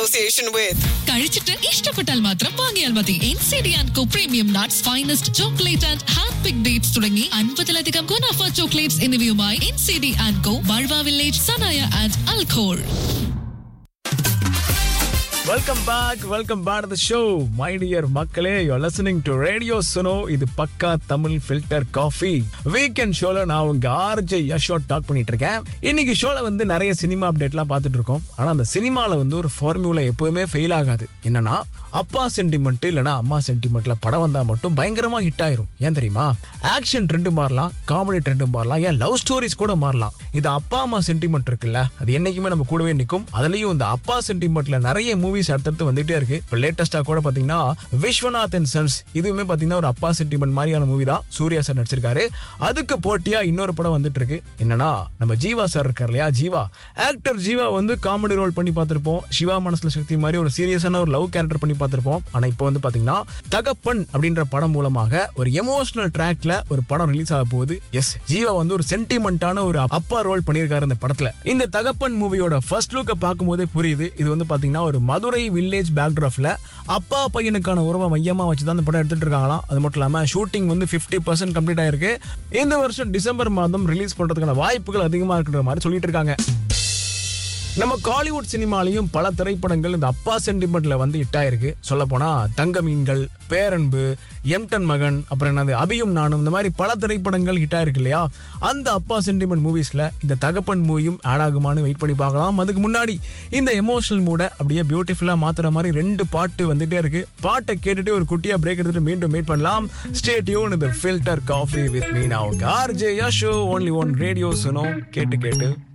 association with. കഴിച്ചിട്ട് ഇഷ്ടപ്പെട്ടാൽ മാത്രം വാങ്ങിയാൽ മതി N C D and Co premium nuts finest chocolate and hand pick dates തുടങ്ങി അൻപതിലധികം ഗുണാഫ ചോക്ലേറ്റ്സ് എന്നിവയുമായി N C D and Co ബൾവ വില്ലേജ് സനായ ആൻഡ് അൽഖോൾ welcome back welcome back the show my dear மக்களே you listening to radio Suno இது பக்கா தமிழ் ஃபில்டர் காஃபி வீக்கெண்ட் ஷோல நான் உங்க ஆர்ஜே யஷோ டாக் பண்ணிட்டு இருக்கேன் இன்னைக்கு ஷோல வந்து நிறைய சினிமா அப்டேட்லாம் பார்த்துட்டு இருக்கோம் ஆனா அந்த சினிமால வந்து ஒரு ஃபார்முலா எப்பவுமே ஃபெயில் ஆகாது என்னன்னா அப்பா சென்டிமெண்ட் இல்லனா அம்மா சென்டிமெண்ட்ல படம் வந்தா மட்டும் பயங்கரமா ஹிட் ஆயிரும் ஏன் தெரியுமா ஆக்ஷன் ட்ரெண்ட் மாறலாம் காமெடி ட்ரெண்ட் மாறலாம் ஏன் லவ் ஸ்டோரிஸ் கூட மாறலாம் இது அப்பா அம்மா சென்டிமெண்ட் இருக்குல்ல அது என்னைக்குமே நம்ம கூடவே நிற்கும் அதுலயும் இந்த அப்பா சென்டிமெண்ட்ல நிறைய மூவிஸ் அடுத்தடுத்து வந்துட்டே இருக்கு இப்போ லேட்டஸ்டா கூட பாத்தீங்கன்னா விஸ்வநாத் அண்ட் சன்ஸ் இதுவுமே பாத்தீங்கன்னா ஒரு அப்பா சென்டிமெண்ட் மாதிரியான மூவி தான் சூர்யா சார் நடிச்சிருக்காரு அதுக்கு போட்டியா இன்னொரு படம் வந்துட்டு இருக்கு என்னன்னா நம்ம ஜீவா சார் இருக்கார் இல்லையா ஜீவா ஆக்டர் ஜீவா வந்து காமெடி ரோல் பண்ணி பார்த்திருப்போம் சிவா மனசுல சக்தி மாதிரி ஒரு சீரியஸான ஒரு லவ் கேரக்டர் பண்ணி பார்த்திருப்போம் ஆனா இப்போ வந்து பாத்தீங்கன்னா தகப்பன் அப்படின்ற படம் மூலமாக ஒரு எமோஷனல் ட்ராக்ல ஒரு படம் ரிலீஸ் ஆக போகுது எஸ் ஜீவா வந்து ஒரு சென்டிமெண்டான ஒரு அப்பா ரோல் பண்ணியிருக்காரு இந்த படத்துல இந்த தகப்பன் மூவியோட ஃபர்ஸ்ட் லுக்கை பார்க்கும்போதே புரியுது இது வந்து பாத்தீங்கன்னா ஒரு மதுரை வில்லேஜ் பேக்ராஃப்ல அப்பா பையனுக்கான உறவை மையமா வச்சு தான் இந்த படம் எடுத்துட்டு இருக்காங்களாம் அது மட்டும் இல்லாம ஷூட்டிங் வந்து 50% பர்சன்ட் கம்ப்ளீட் ஆயிருக்கு இந்த வருஷம் டிசம்பர் மாதம் ரிலீஸ் பண்றதுக்கான வாய்ப்புகள் அதிகமா இருக்கிற மாதிரி சொல்லிட்டு இருக்காங்க நம்ம காலிவுட் சினிமாலையும் பல திரைப்படங்கள் இந்த அப்பா சென்டிமெண்ட்ல வந்து ஹிட் ஆயிருக்கு சொல்ல போனா தங்க மீன்கள் பேரன்பு எம்டன் மகன் அப்புறம் என்னது அபியும் நானும் இந்த மாதிரி பல திரைப்படங்கள் ஹிட் ஆயிருக்கு இல்லையா அந்த அப்பா சென்டிமெண்ட் மூவிஸ்ல இந்த தகப்பன் மூவியும் ஆட் ஆகுமான்னு வெயிட் பண்ணி பார்க்கலாம் அதுக்கு முன்னாடி இந்த எமோஷனல் மூட அப்படியே பியூட்டிஃபுல்லா மாத்துற மாதிரி ரெண்டு பாட்டு வந்துட்டே இருக்கு பாட்டை கேட்டுட்டு ஒரு குட்டியா பிரேக் எடுத்துட்டு மீண்டும் மீட் பண்ணலாம் ஸ்டே டியூன் இந்த ஃபில்டர் காஃபி வித் மீ நான் RJ show only one radio Suno கேட்டு கேட்டு